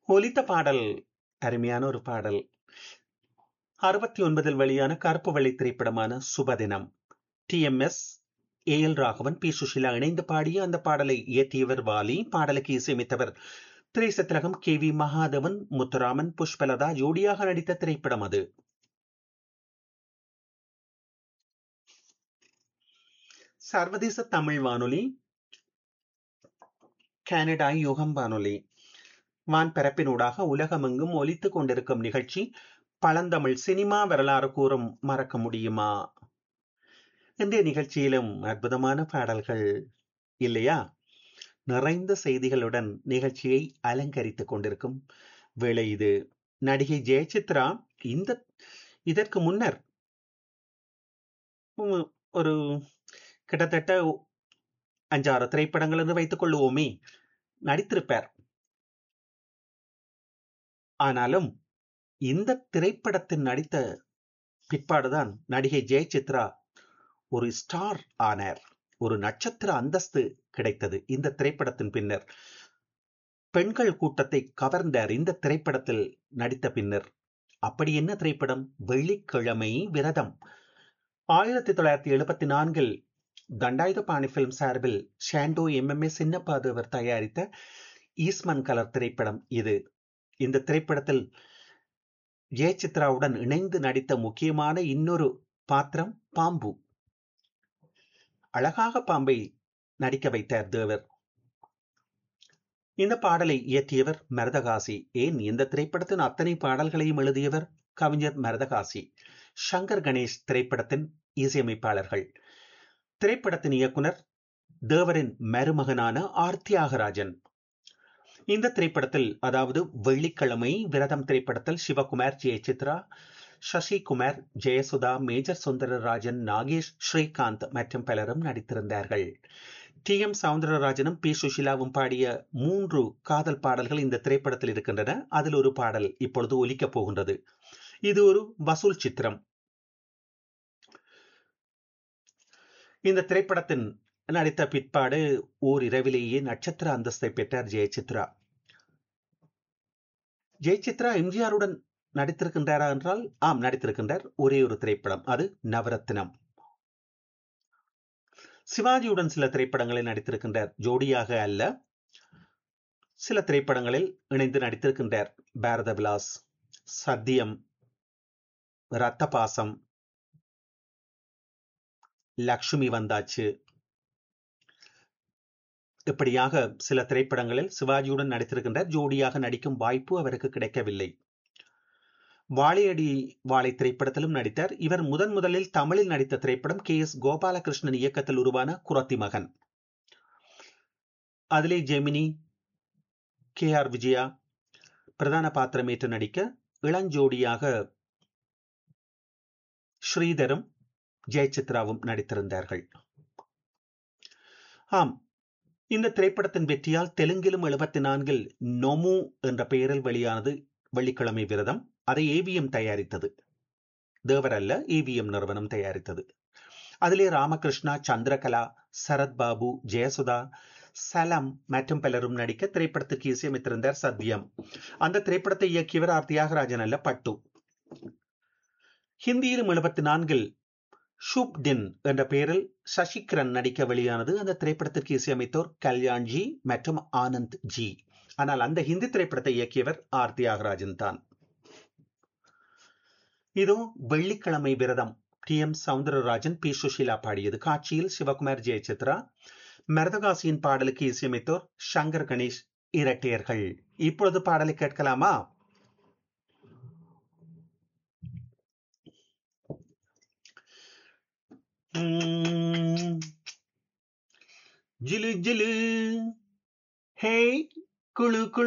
ஒலித்த பாடல் அருமையான ஒரு பாடல் அறுபத்தி ஒன்பதில் வெளியான கருப்பு வெள்ளை திரைப்படமான Subhadinam T M S A L Raghavan P Susheela இணைந்து பாடிய அந்த பாடலை இயற்றியவர் வாலி பாடலுக்கு இசையமைத்தவர் திரைசத்திலகம் கே வி மகாதவன் முத்துராமன் புஷ்பலதா ஜோடியாக நடித்த திரைப்படம் அது சர்வதேச தமிழ் வானொலி கனடா யுகம் வானொலி வான்பரப்பினூடாக உலகமெங்கும் ஒலித்துக் கொண்டிருக்கும் நிகழ்ச்சி பழந்தமிழ் சினிமா வரலாறு கூறும் மறக்க முடியுமா இன்றைய நிகழ்ச்சியிலும் அற்புதமான பாடல்கள் இல்லையா நிறைந்த செய்திகளுடன் நிகழ்ச்சியை அலங்கரித்துக் கொண்டிருக்கும் வேளை இது நடிகை ஜெயசித்ரா இந்த இதற்கு முன்னர் ஒரு கிட்டத்தட்ட அஞ்சாறு திரைப்படங்கள் என்று வைத்துக் கொள்ளுவோமே நடித்திருப்பார் ஆனாலும் இந்த திரைப்படத்தில் நடித்த பிற்பாடுதான் நடிகை ஜெயசித்ரா ஒரு ஸ்டார் ஆனார் ஒரு நட்சத்திர அந்தஸ்து கிடைத்தது இந்த திரைப்படத்தின் பின்னர் பெண்கள் கூட்டத்தை கவர்ந்தார் இந்த திரைப்படத்தில் நடித்த பின்னர் அப்படி என்ன திரைப்படம் வெள்ளிக்கிழமை விரதம் ஆயிரத்தி தொள்ளாயிரத்தி எழுபத்தி நான்கில் தண்டாயுதபாணி பிலிம் சார்பில் ஷாண்டோ எம்எம்ஏ சின்னப்பாது அவர் தயாரித்த ஈஸ்மன் கலர் திரைப்படம் இது இந்த திரைப்படத்தில் ஜெயசித்ராவுடன் இணைந்து நடித்த முக்கியமான இன்னொரு பாத்திரம் பாம்பு அழகாக பாம்பை நடிக்க வைத்தார் தேவர் இந்த பாடலை இயற்றியவர் மரதகாசி ஏன் இந்த திரைப்படத்தின் அத்தனை பாடல்களையும் எழுதியவர் கவிஞர் மரதகாசி சங்கர் கணேஷ் திரைப்படத்தின் இசையமைப்பாளர்கள் திரைப்படத்தின் இயக்குனர் தேவரின் மருமகனான ஆர் தியாகராஜன் இந்த திரைப்படத்தில் அதாவது வெள்ளிக்கிழமை விரதம் திரைப்படத்தில் சிவகுமார் ஜெயசித்ரா சசிகுமார் ஜெயசுதா மேஜர் சுந்தரராஜன் நாகேஷ் ஸ்ரீகாந்த் மற்றும் பலரும் நடித்திருந்தார்கள் டி எம் சவுந்தரராஜனும் பி சுஷிலாவும் பாடிய மூன்று காதல் பாடல்கள் இந்த திரைப்படத்தில் இருக்கின்றன அதில் ஒரு பாடல் இப்பொழுது ஒலிக்கப் போகின்றது இது ஒரு வசூல் சித்திரம் இந்த திரைப்படத்தின் நடித்த பிற்பாடு ஓர் இரவிலேயே நட்சத்திர அந்தஸ்தை பெற்றார் ஜெயசித்ரா ஜெயசித்ரா எம்ஜிஆருடன் நடித்திருக்கின்றாரா என்றால் ஆம் நடித்திருக்கின்றார் ஒரே ஒரு திரைப்படம் அது நவரத்னம் சிவாஜியுடன் சில திரைப்படங்களில் நடித்திருக்கின்றார் ஜோடியாக அல்ல சில திரைப்படங்களில் இணைந்து நடித்திருக்கின்றார் பாரத விலாஸ் சத்தியம் ரத்த பாசம் லக்ஷ்மி வந்தாச்சு இப்படியாக சில திரைப்படங்களில் சிவாஜியுடன் நடித்திருக்கின்றார் ஜோடியாக நடிக்கும் வாய்ப்பு அவருக்கு கிடைக்கவில்லை வாழையடி வாழை திரைப்படத்திலும் நடித்தார் இவர் முதன் முதலில் தமிழில் நடித்த திரைப்படம் கே எஸ் கோபாலகிருஷ்ணன் இயக்கத்தில் உருவான குரத்தி மகன் அதிலே ஜெமினி கே ஆர் விஜயா பிரதான பாத்திரமேற்று நடிக்க இளஞ்சோடியாக ஸ்ரீதரும் ஜெயசித்ராவும் நடித்திருந்தார்கள் ஆம் இந்த திரைப்படத்தின் வெற்றியால் தெலுங்கிலும் எழுபத்தி நான்கில் நொமு என்ற பெயரில் வெளியானது வெள்ளிக்கிழமை விரதம் அதை ஏவிஎம் தயாரித்தது தேவர் அல்ல ஏவிஎம் நிறுவனம் தயாரித்தது அதிலே ராமகிருஷ்ணா சந்திரகலா சரத்பாபு ஜெயசுதா சலம் மற்றும் பலரும் நடிக்க திரைப்படத்துக்கு இசையமைத்திருந்தார் சத்யம் அந்த திரைப்படத்தை இயக்கியவர் ஆர் தியாகராஜன் அல்ல பட்டு ஹிந்தியிலும் எழுபத்தி நான்கில் ஷூப் டின் என்ற பெயரில் சசிகிரண் நடிக்க வெளியானது அந்த திரைப்படத்திற்கு இசையமைத்தோர் கல்யாண்ஜி மற்றும் ஆனந்த் ஜி ஆனால் அந்த ஹிந்தி திரைப்படத்தை இயக்கியவர் ஆர் தியாகராஜன் தான் இதோ Vellikizhamai Viratham T M Soundararajan P Susheela பாடியது காட்சியில் சிவகுமார் ஜெயசித்ரா மரதகாசியின் பாடலுக்கு இசையமைத்தோர் சங்கர் கணேஷ் இரட்டையர்கள் இப்பொழுது பாடலை கேட்கலாமா ஜிலு ஜிலு ஹே குழு குழு